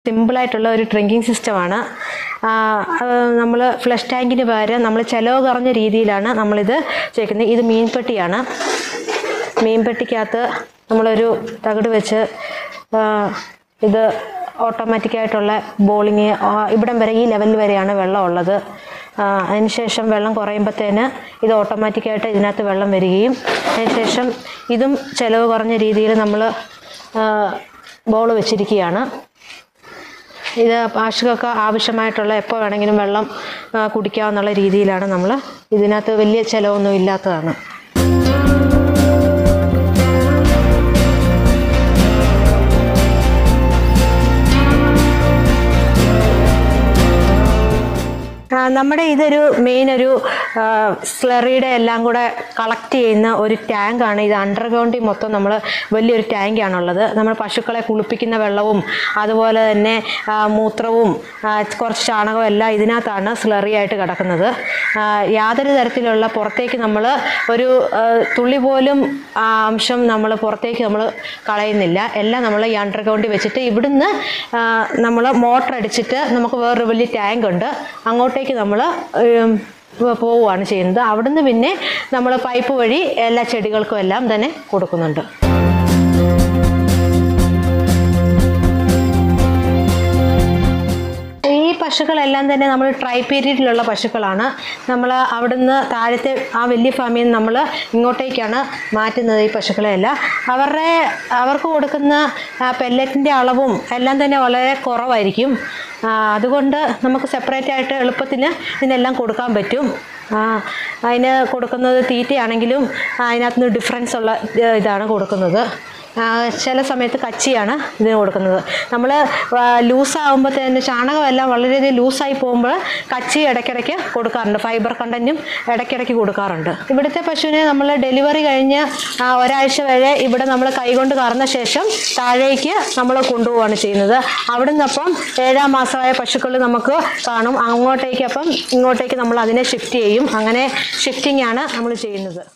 സിമ്പിളായിട്ടുള്ള ഒരു ഡ്രിങ്കിങ് സിസ്റ്റമാണ് നമ്മൾ ഫ്ലഷ് ടാങ്കിന് പകരം നമ്മൾ ചിലവ് കുറഞ്ഞ രീതിയിലാണ് നമ്മളിത് ചെയ്യുന്നത് ഇത് മീൻപെട്ടിയാണ് മീൻപെട്ടിക്കകത്ത് നമ്മളൊരു തകിട് വെച്ച് ആ, ഇത് ഓട്ടോമാറ്റിക്കായിട്ടുള്ള ബോളിങ് ഇവിടം വരെ ഈ ലെവലിൽ വരെയാണ് വെള്ളം ഉള്ളത് ആ, അതിനുശേഷം വെള്ളം കുറയുമ്പോഴത്തേന് ഇത് ഓട്ടോമാറ്റിക്കായിട്ട് ഇതിനകത്ത് വെള്ളം വരികയും അതിനുശേഷം ഇതും ചിലവ് കുറഞ്ഞ രീതിയിൽ നമ്മൾ ബോൾ വെച്ചിരിക്കുകയാണ് ഇത് ഭാഷകൾക്ക് ആവശ്യമായിട്ടുള്ള എപ്പോൾ വേണമെങ്കിലും വെള്ളം ആ, കുടിക്കാവുന്നുള്ള രീതിയിലാണ് നമ്മൾ ഇതിനകത്ത് വലിയ ചിലവൊന്നും ഇല്ലാത്തതാണ് ആ, നമ്മുടെ ഇതൊരു മെയിൻ ഒരു സ്ലറിയുടെ എല്ലാം കൂടെ കളക്ട് ചെയ്യുന്ന ഒരു ടാങ്കാണ് ഇത് അണ്ടർഗ്രൗണ്ടിൽ മൊത്തം നമ്മൾ വലിയൊരു ടാങ്കാണുള്ളത് നമ്മൾ പശുക്കളെ കുളിപ്പിക്കുന്ന വെള്ളവും അതുപോലെ തന്നെ ആ, മൂത്രവും ആ, കുറച്ച് ചാണകവും എല്ലാം ഇതിനകത്താണ് സ്ലറി ആയിട്ട് കിടക്കുന്നത് ആ, യാതൊരു തരത്തിലുള്ള പുറത്തേക്ക് നമ്മൾ ഒരു ആ, തുള്ളി പോലും ആ അംശം നമ്മൾ പുറത്തേക്ക് നമ്മൾ കളയുന്നില്ല എല്ലാം നമ്മൾ ഈ അണ്ടർഗ്രൗണ്ടിൽ വെച്ചിട്ട് ഇവിടുന്ന് നമ്മൾ മോട്ടർ അടിച്ചിട്ട് നമുക്ക് വേറൊരു വലിയ ടാങ്ക് ഉണ്ട് അങ്ങോട്ടേക്ക് നമ്മൾ പോവുകയാണ് ചെയ്യുന്നത് അവിടുന്ന് പിന്നെ നമ്മൾ പൈപ്പ് വഴി എല്ലാ ചെടികൾക്കും എല്ലാം തന്നെ കൊടുക്കുന്നുണ്ട് ഈ പശുക്കളെല്ലാം തന്നെ നമ്മൾ ട്രൈ പീരീഡിലുള്ള പശുക്കളാണ് നമ്മൾ അവിടുന്ന് താഴത്തെ ആ വലിയ ഫാമിൽ നിന്ന് നമ്മൾ ഇങ്ങോട്ടേക്കാണ് മാറ്റുന്നത് ഈ പശുക്കളെയെല്ലാം അവരുടെ അവർക്ക് കൊടുക്കുന്ന പെല്ലറ്റിൻ്റെ അളവും എല്ലാം തന്നെ വളരെ കുറവായിരിക്കും ആ, അതുകൊണ്ട് നമുക്ക് സെപ്പറേറ്റ് ആയിട്ട് എളുപ്പത്തിന് ഇതിനെല്ലാം കൊടുക്കാൻ പറ്റും ആ, അതിന് കൊടുക്കുന്നത് തീറ്റയാണെങ്കിലും അതിനകത്തുനിന്ന് ഡിഫറൻസ് ഉള്ള ഏ, ഇതാണ് കൊടുക്കുന്നത് ആ, ചില സമയത്ത് കച്ചിയാണ് ഇതിന് കൊടുക്കുന്നത് നമ്മൾ ലൂസാകുമ്പോൾ തന്നെ ചാണകമെല്ലാം വളരെയധികം ലൂസായി പോകുമ്പോൾ കച്ചി ഇടയ്ക്കിടയ്ക്ക് കൊടുക്കാറുണ്ട് ഫൈബർ കണ്ടൻറ്റും ഇടയ്ക്കിടയ്ക്ക് കൊടുക്കാറുണ്ട് ഇവിടുത്തെ പശുവിനെ നമ്മൾ ഡെലിവറി കഴിഞ്ഞ് ആ, ഒരാഴ്ച വരെ ഇവിടെ നമ്മൾ കൈകൊണ്ട് കറന്ന ശേഷം താഴേക്ക് നമ്മൾ കൊണ്ടുപോവുകയാണ് ചെയ്യുന്നത് അവിടുന്ന് അപ്പം ഏഴാം മാസമായ പശുക്കൾ നമുക്ക് കാണും അങ്ങോട്ടേക്ക് അപ്പം ഇങ്ങോട്ടേക്ക് നമ്മൾ അതിനെ ഷിഫ്റ്റ് ചെയ്യും അങ്ങനെ ഷിഫ്റ്റിംഗ് ആണ് നമ്മൾ ചെയ്യുന്നത്